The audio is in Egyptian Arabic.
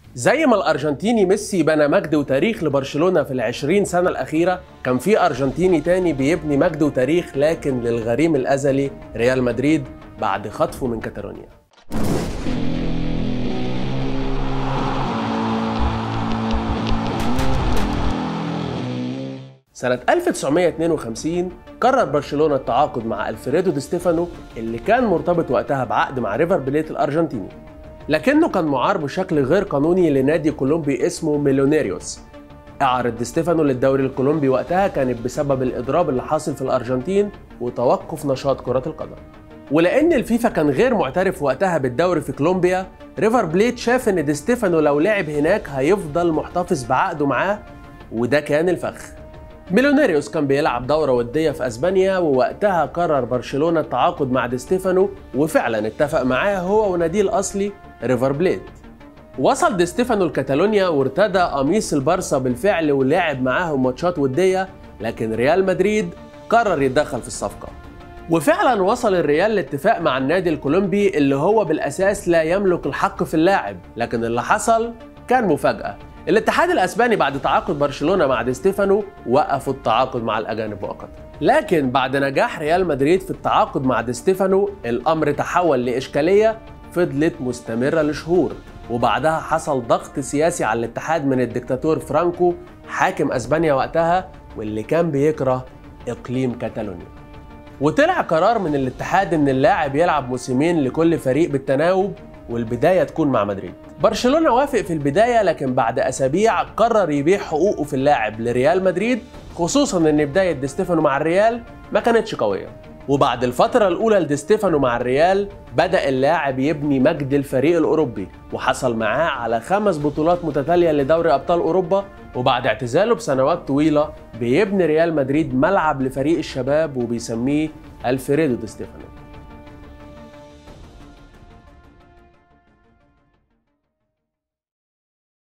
زي ما الارجنتيني ميسي بنى مجد وتاريخ لبرشلونه في العشرين سنه الاخيره كان في ارجنتيني تاني بيبني مجد وتاريخ لكن للغريم الازلي ريال مدريد بعد خطفه من كاتالونيا سنة 1952 قرر برشلونة التعاقد مع الفريدو دي ستيفانو اللي كان مرتبط وقتها بعقد مع ريفر بليت الأرجنتيني لكنه كان معار بشكل غير قانوني لنادي كولومبي اسمه ميلونيريوس إعارة دي ستيفانو للدوري الكولومبي وقتها كانت بسبب الإضراب اللي حاصل في الأرجنتين وتوقف نشاط كرة القدم ولأن الفيفا كان غير معترف وقتها بالدوري في كولومبيا ريفر بليت شاف إن دي ستيفانو لو لعب هناك هيفضل محتفظ بعقده معاه وده كان الفخ ميلونيريوس كان بيلعب دورة ودية في اسبانيا ووقتها قرر برشلونة التعاقد مع دي ستيفانو وفعلا اتفق معاه هو وناديه الاصلي ريفر بليد. وصل دي ستيفانو لكاتالونيا وارتدى قميص البارسا بالفعل ولعب معاهم ماتشات ودية لكن ريال مدريد قرر يتدخل في الصفقة. وفعلا وصل الريال لاتفاق مع النادي الكولومبي اللي هو بالاساس لا يملك الحق في اللاعب لكن اللي حصل كان مفاجأة الاتحاد الاسباني بعد تعاقد برشلونه مع دي ستيفانو وقفوا التعاقد مع الاجانب مؤقتا لكن بعد نجاح ريال مدريد في التعاقد مع دي ستيفانو الامر تحول لاشكاليه فضلت مستمره لشهور وبعدها حصل ضغط سياسي على الاتحاد من الدكتاتور فرانكو حاكم اسبانيا وقتها واللي كان بيكره اقليم كاتالونيا وطلع قرار من الاتحاد ان اللاعب يلعب موسمين لكل فريق بالتناوب والبدايه تكون مع مدريد. برشلونه وافق في البدايه لكن بعد اسابيع قرر يبيع حقوقه في اللاعب لريال مدريد خصوصا ان بدايه دي ستيفانو مع الريال ما كانتش قويه. وبعد الفترة الأولى لدي ستيفانو مع الريال بدأ اللاعب يبني مجد الفريق الأوروبي وحصل معاه على خمس بطولات متتالية لدوري أبطال أوروبا وبعد اعتزاله بسنوات طويلة بيبني ريال مدريد ملعب لفريق الشباب وبيسميه الفريدو دي ستيفانو